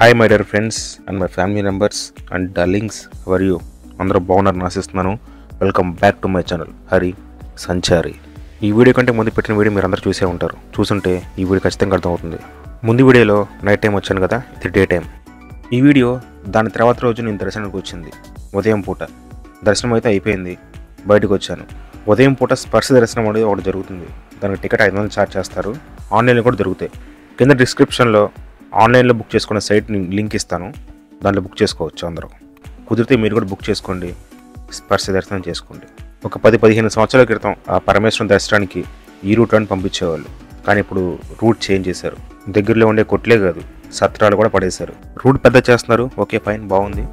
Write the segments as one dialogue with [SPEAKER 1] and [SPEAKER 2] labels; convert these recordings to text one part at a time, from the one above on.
[SPEAKER 1] hi my dear friends and my family members and darlings are you అందరూ బాగున్నారని ఆశిస్తున్నాను welcome back to my channel Hari Sanchari ఈ video కంటే ముందు పెట్టిన వీడియో మీరు అందరూ చూసే ఉంటారు చూసుంటే ఈ వీడియో ఖచ్చితంగా అర్థమవుతుంది ముందు వీడియోలో నైట్ టైం వచ్చాను కదా ఇది డే టైం ఈ వీడియో దాని తర్వాత రోజు నేను దర్శనానికి వచ్చింది ఉదయం పూట దర్శనం అయితే అయిపోయింది బయటకు వచ్చాను ఉదయం పూట స్పర్శ దర్శనం అనేది ఒకటి జరుగుతుంది దానికి టికెట్ ఐదు వందలు ఛార్జ్ చేస్తారు ఆన్లైన్లో కూడా దొరుకుతాయి కింద డిస్క్రిప్షన్లో ఆన్లైన్లో బుక్ చేసుకున్న సైట్ లింక్ ఇస్తాను దాంట్లో బుక్ చేసుకోవచ్చు అందరూ కుదిరితే మీరు కూడా బుక్ చేసుకోండి స్పర్శ దర్శనం చేసుకోండి ఒక పది పదిహేను సంవత్సరాల క్రితం ఆ పరమేశ్వరం దర్శనానికి ఈ రూట్ అని పంపించేవాళ్ళు కానీ ఇప్పుడు రూట్ చేంజ్ చేశారు దగ్గరలో ఉండే కొట్లే కాదు సత్రాలు కూడా పడేశారు రూట్ పెద్ద చేస్తున్నారు ఓకే ఫైన్ బాగుంది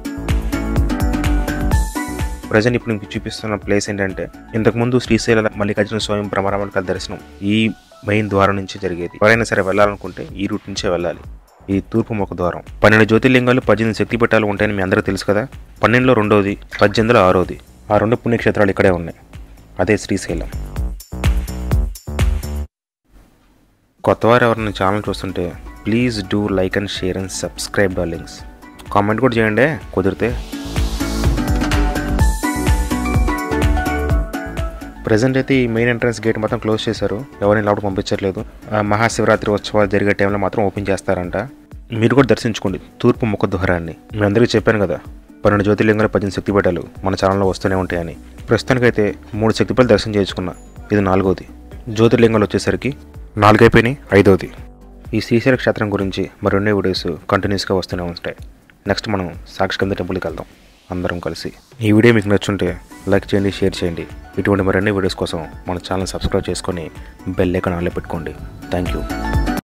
[SPEAKER 1] ప్రజెంట్ ఇప్పుడు మీకు చూపిస్తున్న ప్లేస్ ఏంటంటే ఇంతకుముందు శ్రీశైల మల్లికార్జున స్వామి భ్రమరామలిక దర్శనం ఈ మెయిన్ ద్వారం నుంచి జరిగేది ఎవరైనా సరే వెళ్ళాలనుకుంటే ఈ రూట్ నుంచే వెళ్ళాలి ఈ తూర్పు ముఖ ద్వారం పన్నెండు జ్యోతిర్లింగాలు పద్దెనిమిది శక్తిపీఠాలు ఉంటాయని మీ అందరికీ తెలుసు కదా పన్నెండులో రెండోది పద్దెనిమిదిలో ఆరోది ఆ రెండు పుణ్యక్షేత్రాలు ఇక్కడే ఉన్నాయి అదే శ్రీశైలం కొత్తవారు ఎవరైనా ఛానల్ చూస్తుంటే please do like and share and subscribe darlings comment కూడా చేయండి కుదిరితే ప్రజెంట్ అయితే ఈ మెయిన్ ఎంట్రన్స్ గేట్ మొత్తం క్లోజ్ చేశారు ఎవరిని లోపల పంపించట్లేదు ఆ మహాశివరాత్రి ఉత్సవాలు జరిగే టైంలో మాత్రం ఓపెన్ చేస్తారంట మీరు కూడా దర్శించుకోండి తూర్పు ముఖద్వారాన్ని మీ అందరికీ చెప్పాను కదా పన్నెండు జ్యోతిర్లింగాలు పద్దెనిమిది శక్తిపీఠాలు మన ఛానల్లో వస్తూనే ఉంటాయని ప్రస్తుతానికైతే మూడు శక్తిపీఠాలు దర్శనం చేసుకున్నా ఇది నాలుగోది జ్యోతిర్లింగాలు వచ్చేసరికి నాలుగైపోయినాయి ఐదోది ఈ శ్రీశైల క్షేత్రం గురించి మరెన్నో వీడియోస్ కంటిన్యూస్గా వస్తూనే ఉంటాయి నెక్స్ట్ మనం సాక్షికంద టెంపుల్కి వెళ్దాం అందరం కలిసి ఈ వీడియో మీకు నచ్చుంటే లైక్ చేయండి షేర్ చేయండి ఇటువంటి మరిన్ని వీడియోస్ కోసం మన ఛానల్ సబ్స్క్రైబ్ చేసుకొని బెల్ ఐకాన్ ఆన్లో పెట్టుకోండి థ్యాంక్ యూ